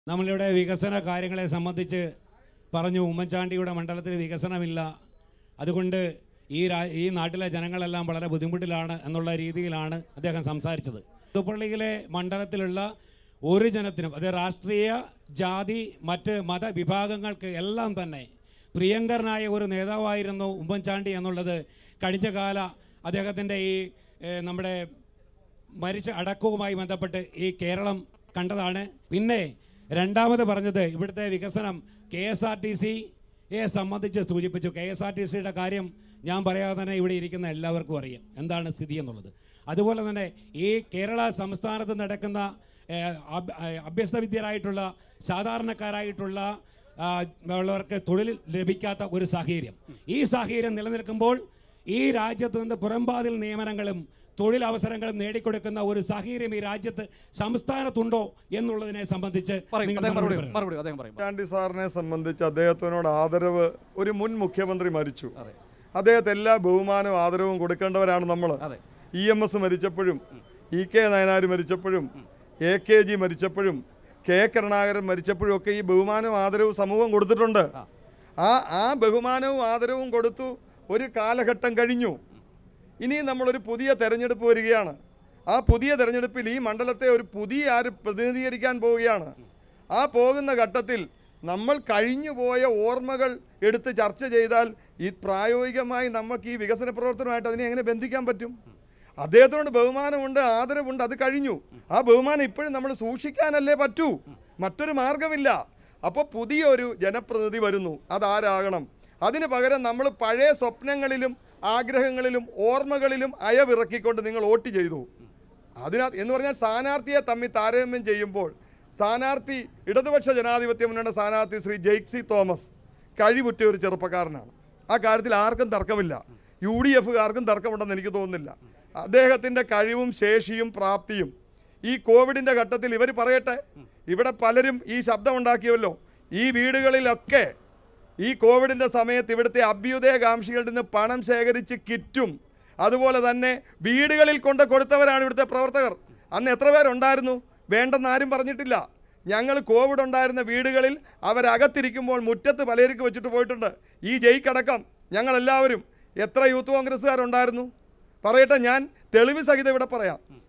നമ്മളിവിടെ വികസന കാര്യങ്ങളെ സംബന്ധിച്ച് പറഞ്ഞു ഉമ്മൻചാണ്ടിയുടെ മണ്ഡലത്തിൽ വികസനമില്ല അതുകൊണ്ട് ഈ രാ ഈ നാട്ടിലെ ജനങ്ങളെല്ലാം വളരെ ബുദ്ധിമുട്ടിലാണ് എന്നുള്ള രീതിയിലാണ് അദ്ദേഹം സംസാരിച്ചത് പുതുപ്പള്ളിയിലെ മണ്ഡലത്തിലുള്ള ഒരു ജനത്തിനും അത് രാഷ്ട്രീയ ജാതി മറ്റ് മതവിഭാഗങ്ങൾക്ക് എല്ലാം തന്നെ പ്രിയങ്കരനായ ഒരു നേതാവായിരുന്നു ഉമ്മൻചാണ്ടി എന്നുള്ളത് കഴിഞ്ഞ കാല അദ്ദേഹത്തിൻ്റെ ഈ ഏഹ്, നമ്മുടെ മരിച്ച അടക്കവുമായി ബന്ധപ്പെട്ട് ഈ കേരളം കണ്ടതാണ് പിന്നെ രണ്ടാമത് പറഞ്ഞത് ഇവിടുത്തെ വികസനം കെ എസ് ആർ ടി സിയെ സംബന്ധിച്ച് സൂചിപ്പിച്ചു കെ എസ് ആർ ടി സിയുടെ കാര്യം ഞാൻ പറയാതെ തന്നെ ഇവിടെ ഇരിക്കുന്ന എല്ലാവർക്കും അറിയാം എന്താണ് സ്ഥിതി എന്നുള്ളത് അതുപോലെ തന്നെ ഈ കേരള സംസ്ഥാനത്ത് നടക്കുന്ന ഏഹ്, അഭ്യ- ഏഹ്, അഭ്യസ്തവിദ്യരായിട്ടുള്ള സാധാരണക്കാരായിട്ടുള്ള ആ, ഉള്ളവർക്ക് തൊഴിൽ ലഭിക്കാത്ത ഒരു സാഹചര്യം ഈ സാഹചര്യം നിലനിൽക്കുമ്പോൾ ഈ രാജ്യത്ത് നിന്ന് പുറംപാതിൽ നിയമനങ്ങളും തൊഴിലവസരങ്ങളും നേടിക്കൊടുക്കുന്ന ഒരു സാഹചര്യം ഈ രാജ്യത്ത് സംസ്ഥാനത്തുണ്ടോ എന്നുള്ളതിനെ സംബന്ധിച്ച് പറയും നിങ്ങൾ അദ്ദേഹം മറുപടി മറുപടി പറയണം. മറുപടി അദ്ദേഹം പറയും ചാണ്ടി സാറിനെ സംബന്ധിച്ച് അദ്ദേഹത്തിനോട് ആദരവ് ഒരു മുൻ മുഖ്യമന്ത്രി മരിച്ചു അതെ അദ്ദേഹത്തെ എല്ലാ ബഹുമാനവും ആദരവും കൊടുക്കേണ്ടവരാണ് നമ്മൾ അതെ ഇ എം എസ് മരിച്ചപ്പോഴും ഇ കെ നയനാർ മരിച്ചപ്പോഴും എ കെ ജി മരിച്ചപ്പോഴും കെ കരുണാകരൻ മരിച്ചപ്പോഴും ഒക്കെ ഈ ബഹുമാനവും ആദരവും സമൂഹം കൊടുത്തിട്ടുണ്ട് ആ. ആ ആ ബഹുമാനവും ആദരവും കൊടുത്തു ഒരു കാലഘട്ടം കഴിഞ്ഞു ഇനി നമ്മളൊരു പുതിയ തെരഞ്ഞെടുപ്പ് വരികയാണ് ആ പുതിയ തെരഞ്ഞെടുപ്പിൽ ഈ മണ്ഡലത്തെ ഒരു പുതിയ ആര് പ്രതിനിധീകരിക്കാൻ പോവുകയാണ് ആ പോകുന്ന ഘട്ടത്തിൽ നമ്മൾ കഴിഞ്ഞു പോയ ഓർമ്മകൾ എടുത്ത് ചർച്ച ചെയ്താൽ ഈ പ്രായോഗികമായി നമുക്ക് ഈ വികസന പ്രവർത്തനമായിട്ട് അതിനെ എങ്ങനെ ബന്ധിക്കാൻ പറ്റും അദ്ദേഹത്തിനോട് ബഹുമാനമുണ്ട് ആദരവുണ്ട് അത് കഴിഞ്ഞു ആ ബഹുമാനം ഇപ്പോഴും നമ്മൾ സൂക്ഷിക്കാനല്ലേ പറ്റൂ മറ്റൊരു മാർഗമില്ല അപ്പോൾ പുതിയൊരു ജനപ്രതിനിധി വരുന്നു അതാരാകണം അതിന് പകരം നമ്മൾ പഴയ സ്വപ്നങ്ങളിലും ആഗ്രഹങ്ങളിലും ഓർമ്മകളിലും അയവിറക്കിക്കൊണ്ട് നിങ്ങൾ വോട്ട് ചെയ്തു അതിനകത്ത് എന്ന് പറഞ്ഞാൽ സ്ഥാനാർത്ഥിയെ തമ്മിൽ താരതമ്യം ചെയ്യുമ്പോൾ സ്ഥാനാർത്ഥി ഇടതുപക്ഷ ജനാധിപത്യ മുന്നണിയുടെ സ്ഥാനാർത്ഥി ശ്രീ ജെയ്ക്സി തോമസ് കഴിവുറ്റ ഒരു ചെറുപ്പക്കാരനാണ് ആ കാര്യത്തിൽ ആർക്കും തർക്കമില്ല യു ഡി എഫുകാർക്കും തർക്കമുണ്ടെന്ന് എനിക്ക് തോന്നുന്നില്ല അദ്ദേഹത്തിൻ്റെ കഴിവും ശേഷിയും പ്രാപ്തിയും ഈ കോവിഡിൻ്റെ ഘട്ടത്തിൽ ഇവർ പറയട്ടെ ഇവിടെ പലരും ഈ ശബ്ദമുണ്ടാക്കിയല്ലോ ഈ വീടുകളിലൊക്കെ ഈ കോവിഡിൻ്റെ സമയത്ത് ഇവിടുത്തെ അഭ്യുദയകാംക്ഷികളിൽ നിന്ന് പണം ശേഖരിച്ച് കിറ്റും അതുപോലെ തന്നെ വീടുകളിൽ കൊണ്ട് കൊടുത്തവരാണ് ഇവിടുത്തെ പ്രവർത്തകർ അന്ന് എത്ര പേരുണ്ടായിരുന്നു വേണ്ടെന്ന് ആരും പറഞ്ഞിട്ടില്ല ഞങ്ങൾ കോവിഡ് ഉണ്ടായിരുന്ന വീടുകളിൽ അവരകത്തിരിക്കുമ്പോൾ മുറ്റത്ത് പലചരക്ക് വെച്ചിട്ട് പോയിട്ടുണ്ട് ഈ ജയിക്കടക്കം ഞങ്ങളെല്ലാവരും എത്ര യൂത്ത് കോൺഗ്രസ്സുകാരുണ്ടായിരുന്നു പറയട്ടെ ഞാൻ തെളിവ് സഹിതം ഇവിടെ പറയാം